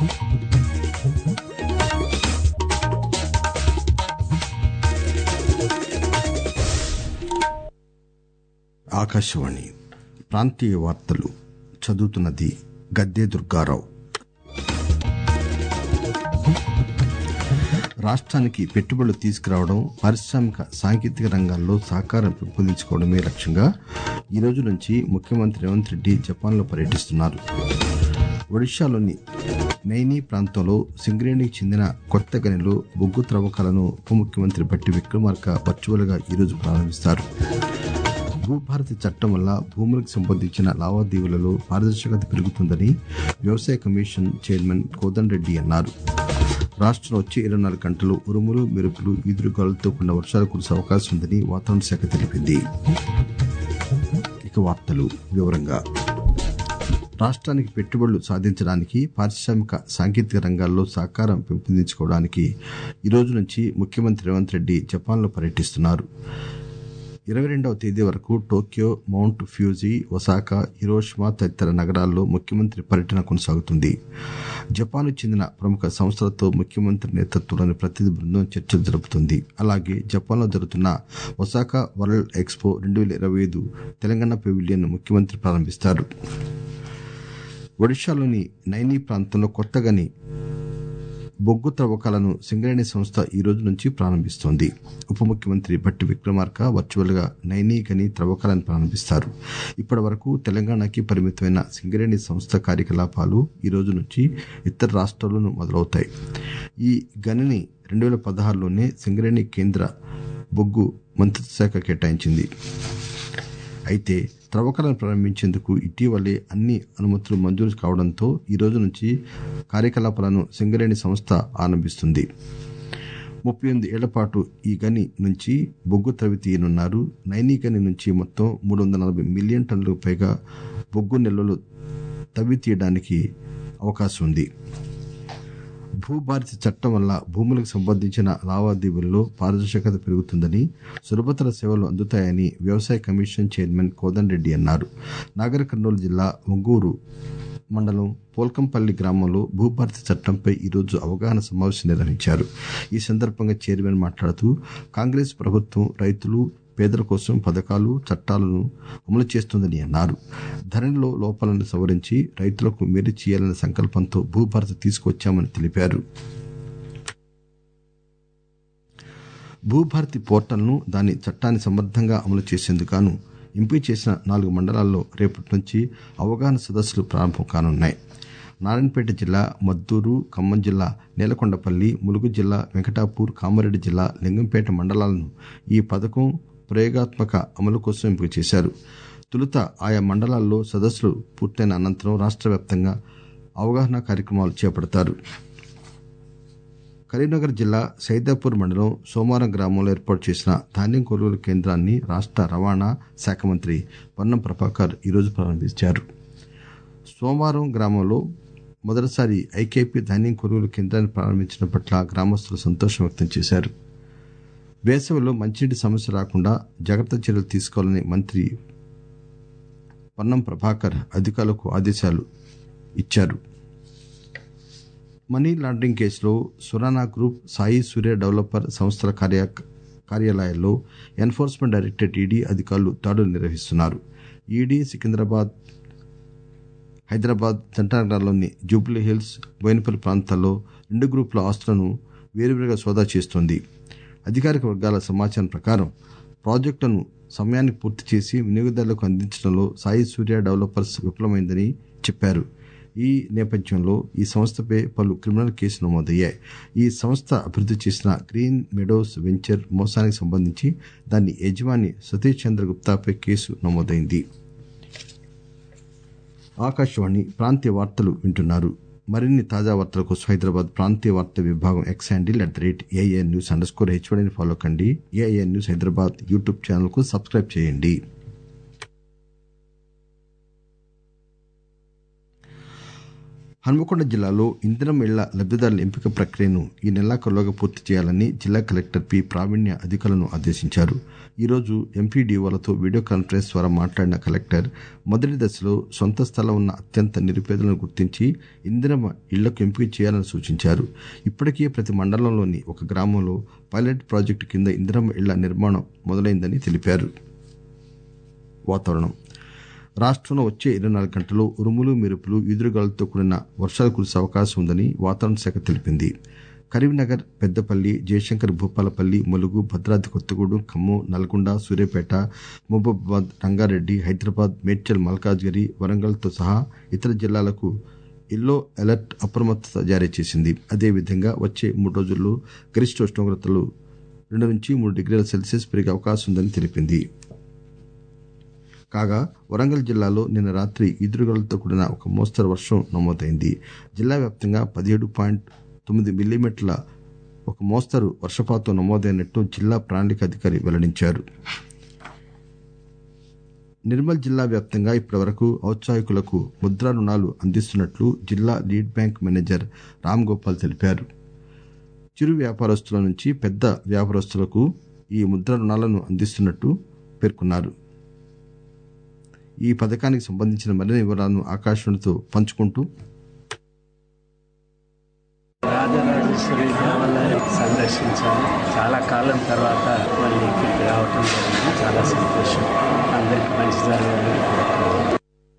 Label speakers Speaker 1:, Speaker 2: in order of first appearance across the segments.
Speaker 1: ఆకాశవాణి ప్రాంతీయ వార్తలు చదువుతున్నది గద్దే దుర్గారావు రాష్ట్రానికి పెట్టుబడులు తీసుకురావడం పారిశ్రామిక సాంకేతిక రంగాల్లో సహకారం పెంపొందించుకోవడమే లక్ష్యంగా ఈ రోజు నుంచి ముఖ్యమంత్రి రేవంత్ రెడ్డి జపాన్లో పర్యటిస్తున్నారు ఒడిశాలోని నైనీ ప్రాంతంలో సింగరేణికి చెందిన కొత్త గనిలో బొగ్గు త్రవ్వకాలను ఉప ముఖ్యమంత్రి బట్టి విక్రమార్క వర్చువల్ గా ఈరోజు ప్రారంభిస్తారు భూభారతి చట్టం వల్ల భూములకు సంబంధించిన లావాదేవీలలో పారదర్శకత పెరుగుతుందని వ్యవసాయ కమిషన్ చైర్మన్ కోదండరెడ్డి అన్నారు రాష్ట్రంలో వచ్చే ఇరవై నాలుగు గంటలు ఉరుములు మెరుపులు ఈదురుగాలులతో కూడిన వర్షాలు కురిసే అవకాశం ఉందని వాతావరణ శాఖ తెలిపింది ఇక వార్తలు వివరంగా రాష్ట్రానికి పెట్టుబడులు సాధించడానికి పారిశ్రామిక సాంకేతిక రంగాల్లో సహకారం పెంపొందించుకోవడానికి ఈ రోజు నుంచి ముఖ్యమంత్రి రేవంత్ రెడ్డి జపాన్లో పర్యటిస్తున్నారు ఇరవై రెండవ తేదీ వరకు Tokyo Mount Fuji Osaka Hiroshima తదితర నగరాల్లో ముఖ్యమంత్రి పర్యటన కొనసాగుతుంది జపాన్ చెందిన ప్రముఖ సంస్థలతో ముఖ్యమంత్రి నేతృత్వంలోని ప్రతినిధి బృందం చర్చలు జరుపుతుంది అలాగే జపాన్లో జరుగుతున్న ఒసాకా వరల్డ్ ఎక్స్పో రెండు వేల ఇరవై ఐదు తెలంగాణ పెవిలియన్ ముఖ్యమంత్రి ప్రారంభిస్తారు ఒడిశాలోని నైనీ ప్రాంతంలో కొత్తగాని బొగ్గు త్రవ్వకాలను సింగరేణి సంస్థ ఈ రోజు నుంచి ప్రారంభిస్తోంది ఉప ముఖ్యమంత్రి భట్టి విక్రమార్క వర్చువల్ గా నైనీ గని త్రవ్వకాలను ప్రారంభిస్తారు ఇప్పటి వరకు తెలంగాణకి పరిమితమైన సింగరేణి సంస్థ కార్యకలాపాలు ఈ రోజు నుంచి ఇతర రాష్ట్రాల్లోనూ మొదలవుతాయి ఈ గనిని రెండు వేల పదహారులోనే సింగరేణి కేంద్ర బొగ్గు మంత్రిత్వ శాఖ కేటాయించింది అయితే త్రవ్వకాలను ప్రారంభించేందుకు ఇటీవలే అన్ని అనుమతులు మంజూరు కావడంతో ఈ రోజు నుంచి కార్యకలాపాలను సింగరేణి సంస్థ ఆరంభిస్తుంది ముప్పై ఎనిమిది ఏళ్ల పాటు ఈ గని నుంచి బొగ్గు త్రవి తీయనున్నారు నైనీ గని నుంచి మొత్తం మూడు వందల నలభై మిలియన్ టన్నులకు పైగా బొగ్గు నిల్వలు తవ్వి తీయడానికి అవకాశం ఉంది భూభారతి చట్టం వల్ల భూములకు సంబంధించిన లావాదేవీల్లో పారదర్శకత పెరుగుతుందని సులభతర సేవలు అందుతాయని వ్యవసాయ కమిషన్ చైర్మన్ కోదండరెడ్డి అన్నారు నాగర్ కర్నూలు జిల్లా ఒంగూరు మండలం పోల్కంపల్లి గ్రామంలో భూభారతి చట్టంపై ఈరోజు అవగాహన సమావేశం నిర్వహించారు ఈ సందర్భంగా చైర్మన్ మాట్లాడుతూ కాంగ్రెస్ ప్రభుత్వం రైతులు పేదల కోసం పథకాలు చట్టాలను అమలు చేస్తోందని అన్నారు ధరణిలో లోపాలను సవరించి రైతులకు మేలు చేయాలనే సంకల్పంతో భూభారతి తీసుకొచ్చామని తెలిపారు భూభారతి పోర్టల్ను దాని చట్టాన్ని సమర్థంగా అమలు చేసేందుకు గాను ఎంపిక చేసిన నాలుగు మండలాల్లో రేపటి నుంచి అవగాహన సదస్సులు ప్రారంభం కానున్నాయి నారాయణపేట జిల్లా మద్దూరు ఖమ్మం జిల్లా నేలకొండపల్లి ములుగు జిల్లా వెంకటాపూర్ కామారెడ్డి జిల్లా లింగంపేట మండలాలను ఈ పథకం ప్రయోగాత్మక అమలు కోసం ఎంపిక చేశారు తొలుత ఆయా మండలాల్లో సదస్సులు పూర్తయిన అనంతరం రాష్ట్ర వ్యాప్తంగా అవగాహన కార్యక్రమాలు చేపడతారు కరీంనగర్ జిల్లా సైదాపూర్ మండలం సోమారం గ్రామంలో ఏర్పాటు చేసిన ధాన్యం కొనుగోలు కేంద్రాన్ని రాష్ట్ర రవాణా శాఖ మంత్రి పొన్నం ప్రభాకర్ ఈరోజు ప్రారంభించారు సోమవారం గ్రామంలో మొదటిసారి ఐకేపీ ధాన్యం కొనుగోలు కేంద్రాన్ని ప్రారంభించడం పట్ల గ్రామస్తులు సంతోషం వ్యక్తం చేశారు వేసవిలో మంచినీటి సమస్య రాకుండా జాగ్రత్త చర్యలు తీసుకోవాలని మంత్రి పొన్నం ప్రభాకర్ అధికారులకు ఆదేశాలు ఇచ్చారు మనీ లాండరింగ్ కేసులో సురానా గ్రూప్ సాయి సూర్య డెవలపర్ సంస్థల కార్య కార్యాలయాల్లో ఎన్ఫోర్స్మెంట్ డైరెక్టరేట్ ఈడీ అధికారులు దాడులు నిర్వహిస్తున్నారు ఈడీ సికింద్రాబాద్ హైదరాబాద్ జంటానగర్లోని జూబ్లీ హిల్స్ బోయినపల్లి ప్రాంతాల్లో రెండు గ్రూపుల ఆస్తులను వేరువేరుగా సోదా చేస్తోంది అధికారిక వర్గాల సమాచారం ప్రకారం ప్రాజెక్టులను సమయానికి పూర్తి చేసి వినియోగదారులకు అందించడంలో సాయి సూర్య డెవలపర్స్ విఫలమైందని చెప్పారు ఈ నేపథ్యంలో ఈ సంస్థపై పలు క్రిమినల్ కేసులు నమోదయ్యాయి ఈ సంస్థ అభివృద్ధి చేసిన గ్రీన్ మెడోస్ వెంచర్ మోసానికి సంబంధించి దాని యజమాని సతీష్ చంద్ర గుప్తాపై కేసు నమోదైంది ఆకాశవాణి ప్రాంతీయ వార్తలు వింటున్నారు మరిన్ని తాజా వార్తల కోసం హైదరాబాద్ ప్రాంతీయ వార్తా విభాగం X handle at the rate AIR news underscore స్కోర్ హెచ్వడిని ఫాలో కండి AIR news Hyderabad YouTube channel కు సబ్స్క్రైబ్ చేయండి హన్మకొండ జిల్లాలో ఇందిరం ఇళ్ల లబ్దిదారుల ఎంపిక ప్రక్రియను ఈ నెలాఖరులోగా పూర్తి చేయాలని జిల్లా కలెక్టర్ పి ప్రావీణ్య అధికారులను ఆదేశించారు ఈరోజు ఎంపీడీఓలతో వీడియో కాన్ఫరెన్స్ ద్వారా మాట్లాడిన కలెక్టర్ మొదటి దశలో సొంత స్థలం ఉన్న అత్యంత నిరుపేదలను గుర్తించి ఇందిరమ్మ ఇళ్లకు ఎంపిక చేయాలని సూచించారు ఇప్పటికే ప్రతి మండలంలోని ఒక గ్రామంలో పైలట్ ప్రాజెక్టు కింద ఇందిరమ్మ ఇళ్ల నిర్మాణం మొదలైందని తెలిపారు వాతావరణం రాష్టంలో వచ్చే ఇరవై నాలుగు గంటల్లో ఉరుములు మెరుపులు ఈదురుగాలులతో కూడిన వర్షాలు కురిసే అవకాశం ఉందని వాతావరణ శాఖ తెలిపింది కరీంనగర్ పెద్దపల్లి జయశంకర్ భూపాలపల్లి ములుగు భద్రాద్రి కొత్తగూడెం ఖమ్మం నల్గొండ సూర్యాపేట మహబూబాబాద్ రంగారెడ్డి హైదరాబాద్ మేడ్చల్ మల్కాజ్గిరి వరంగల్తో సహా ఇతర జిల్లాలకు ఎల్లో అలర్ట్ అప్రమత్తత జారీ చేసింది అదేవిధంగా వచ్చే మూడు రోజుల్లో గరిష్ట ఉష్ణోగ్రతలు రెండు నుంచి మూడు డిగ్రీల సెల్సియస్ పెరిగే అవకాశం ఉందని తెలిపింది కాగా వరంగల్ జిల్లాలో నిన్న రాత్రి ఈదురుగాలతో కూడిన ఒక మోస్తరు వర్షం నమోదైంది జిల్లా వ్యాప్తంగా పదిహేడు పాయింట్ తొమ్మిది మిల్లీమీటర్ల ఒక మోస్తరు వర్షపాతం నమోదైనట్టు జిల్లా ప్రణాళిక అధికారి వెల్లడించారు నిర్మల్ జిల్లా వ్యాప్తంగా ఇప్పటి వరకు ఔత్సాహికులకు ముద్రా రుణాలు అందిస్తున్నట్లు జిల్లా lead bank manager Ram Gopal తెలిపారు చిరు వ్యాపారస్తుల నుంచి పెద్ద వ్యాపారస్తులకు ఈ ముద్రా రుణాలను అందిస్తున్నట్టు పేర్కొన్నారు ఈ పథకానికి సంబంధించిన మరిన్ని వివరాలను ఆకాశవాణితో పంచుకుంటూ
Speaker 2: రాజరాజేశ్వరి దేవాలయం సందర్శించాను చాలా కాలం తర్వాత మళ్ళీ ఇక్కడికి రావటం జరిగింది చాలా సంతోషం అందరికి మంచి జరగాలని కోరుతున్నాను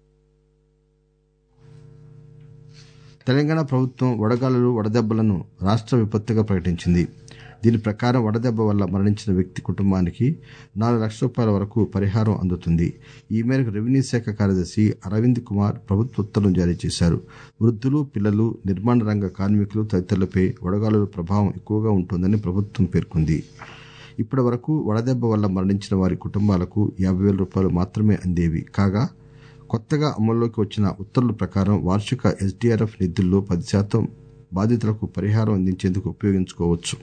Speaker 1: తెలంగాణ ప్రభుత్వం వడగాలులు వడదెబ్బలను రాష్ట్ర విపత్తుగా ప్రకటించింది దీని ప్రకారం వడదెబ్బ వల్ల మరణించిన వ్యక్తి కుటుంబానికి నాలుగు లక్షల రూపాయల వరకు పరిహారం అందుతుంది ఈ మేరకు రెవెన్యూ శాఖ కార్యదర్శి అరవింద్ కుమార్ ప్రభుత్వ ఉత్తర్వులు జారీ చేశారు వృద్ధులు పిల్లలు నిర్మాణ రంగ కార్మికులు తదితరులపై వడగాలుల ప్రభావం ఎక్కువగా ఉంటుందని ప్రభుత్వం పేర్కొంది ఇప్పటి వరకు వడదెబ్బ వల్ల మరణించిన వారి కుటుంబాలకు యాభై వేల రూపాయలు మాత్రమే అందేవి కాగా కొత్తగా అమల్లోకి వచ్చిన ఉత్తర్వుల ప్రకారం వార్షిక ఎస్డీఆర్ఎఫ్ నిధుల్లో పది శాతం బాధితులకు పరిహారం అందించేందుకు ఉపయోగించుకోవచ్చు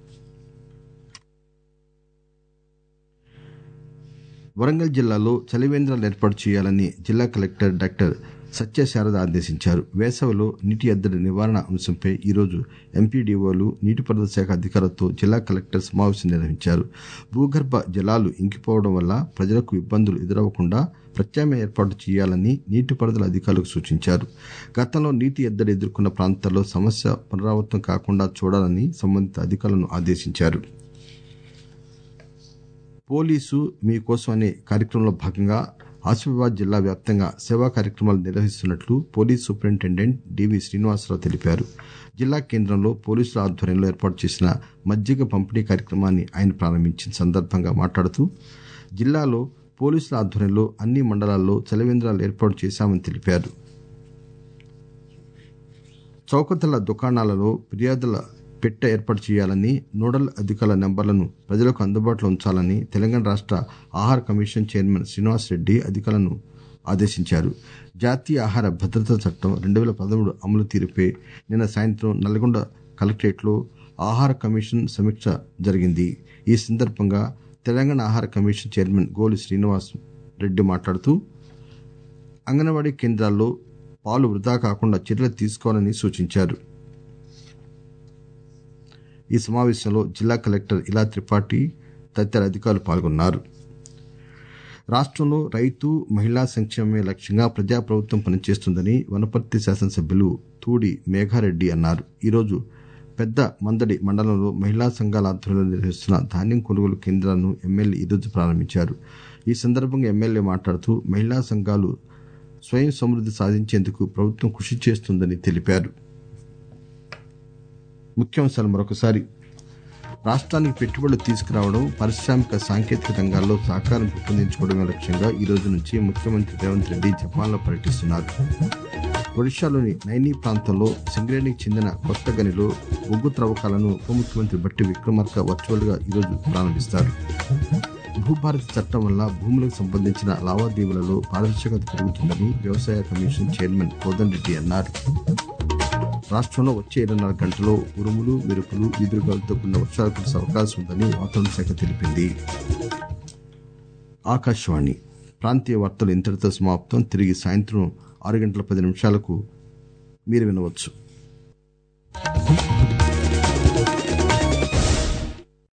Speaker 1: వరంగల్ జిల్లాలో చలివేంద్రాలు ఏర్పాటు చేయాలని జిల్లా కలెక్టర్ డాక్టర్ సత్యశారద ఆదేశించారు వేసవిలో నీటి ఎద్దడి నివారణ అంశంపై ఈరోజు ఎంపీడీఓలు నీటిపారుదల శాఖ అధికారులతో జిల్లా కలెక్టర్ సమావేశం నిర్వహించారు భూగర్భ జలాలు ఇంకిపోవడం వల్ల ప్రజలకు ఇబ్బందులు ఎదురవ్వకుండా ప్రత్యామ్నాయ ఏర్పాటు చేయాలని నీటిపారుదల అధికారులకు సూచించారు గతంలో నీటి ఎద్దడి ఎదుర్కొన్న ప్రాంతాల్లో సమస్య పునరావృతం కాకుండా చూడాలని సంబంధిత అధికారులను ఆదేశించారు పోలీసు మీకోసం అనే కార్యక్రమంలో భాగంగా ఆసిఫాబాద్ జిల్లా వ్యాప్తంగా సేవా కార్యక్రమాలు నిర్వహిస్తున్నట్లు పోలీస్ సూపరింటెండెంట్ డివి శ్రీనివాసరావు తెలిపారు జిల్లా కేంద్రంలో పోలీసుల ఆధ్వర్యంలో ఏర్పాటు చేసిన మజ్జిగ పంపిణీ కార్యక్రమాన్ని ఆయన ప్రారంభించిన సందర్భంగా మాట్లాడుతూ జిల్లాలో పోలీసుల ఆధ్వర్యంలో అన్ని మండలాల్లో చలివేంద్రాలు ఏర్పాటు చేశామని తెలిపారు చౌకధరల దుకాణాలలో ఫిర్యాదుల పెట్టె ఏర్పాటు చేయాలని నోడల్ అధికారుల నెంబర్లను ప్రజలకు అందుబాటులో ఉంచాలని తెలంగాణ రాష్ట్ర ఆహార కమిషన్ చైర్మన్ శ్రీనివాస్ రెడ్డి అధికారులను ఆదేశించారు జాతీయ ఆహార భద్రతా చట్టం రెండు వేల పదమూడు అమలు తీరుపై నిన్న సాయంత్రం నల్గొండ కలెక్టరేట్లో ఆహార కమిషన్ సమీక్ష జరిగింది ఈ సందర్భంగా తెలంగాణ ఆహార కమిషన్ చైర్మన్ గోలి శ్రీనివాస్ రెడ్డి మాట్లాడుతూ అంగన్వాడీ కేంద్రాల్లో పాలు వృధా కాకుండా చర్యలు తీసుకోవాలని సూచించారు ఈ సమావేశంలో జిల్లా కలెక్టర్ ఇలా త్రిపాఠి తదితర అధికారులు పాల్గొన్నారు రాష్ట్రంలో రైతు మహిళా సంక్షేమమే లక్ష్యంగా ప్రజాప్రభుత్వం పనిచేస్తుందని వనపర్తి శాసనసభ్యులు తూడి మేఘారెడ్డి అన్నారు ఈరోజు పెద్ద మందడి మండలంలో మహిళా సంఘాల ఆధ్వర్యంలో నిర్వహిస్తున్న ధాన్యం కొనుగోలు కేంద్రాలను ఎమ్మెల్యే ఈరోజు ప్రారంభించారు ఈ సందర్భంగా ఎమ్మెల్యే మాట్లాడుతూ మహిళా సంఘాలు స్వయం సమృద్ధి సాధించేందుకు ప్రభుత్వం కృషి చేస్తుందని తెలిపారు ముఖ్యాంశాలు మరొకసారి రాష్ట్రానికి పెట్టుబడులు తీసుకురావడం పారిశ్రామిక సాంకేతిక రంగాల్లో సహకారం పెంపొందించుకోవడమే లక్ష్యంగా ఈ రోజు నుంచి ముఖ్యమంత్రి రేవంత్ రెడ్డి జపాన్లో పర్యటిస్తున్నారు ఒడిశాలోని నైనీ ప్రాంతంలో సింగరేణికి చెందిన కొత్త గనిలో బొగ్గు త్రవ్వకాలను ఉప ముఖ్యమంత్రి బట్టి విక్రమార్క వర్చువల్ గా ఈరోజు ప్రారంభిస్తారు భూభారతి చట్టం వల్ల భూములకు సంబంధించిన లావాదేవీలలో పారదర్శకత పెరుగుతుందని వ్యవసాయ కమిషన్ చైర్మన్ కోదండరెడ్డి అన్నారు రాష్ట్రంలో వచ్చే ఇరవై నాలుగు గంటల్లో ఉరుములు మెరుపులు ఈదురుగాలతో కూడిన వర్షాలు కురిసే అవకాశం ఉందని వాతావరణ శాఖ తెలిపింది ఆకాశవాణి ప్రాంతీయ వార్తలు ఇంతటితో సమాప్తం తిరిగి సాయంత్రం ఆరు గంటల పది నిమిషాలకు మీరు వినవచ్చు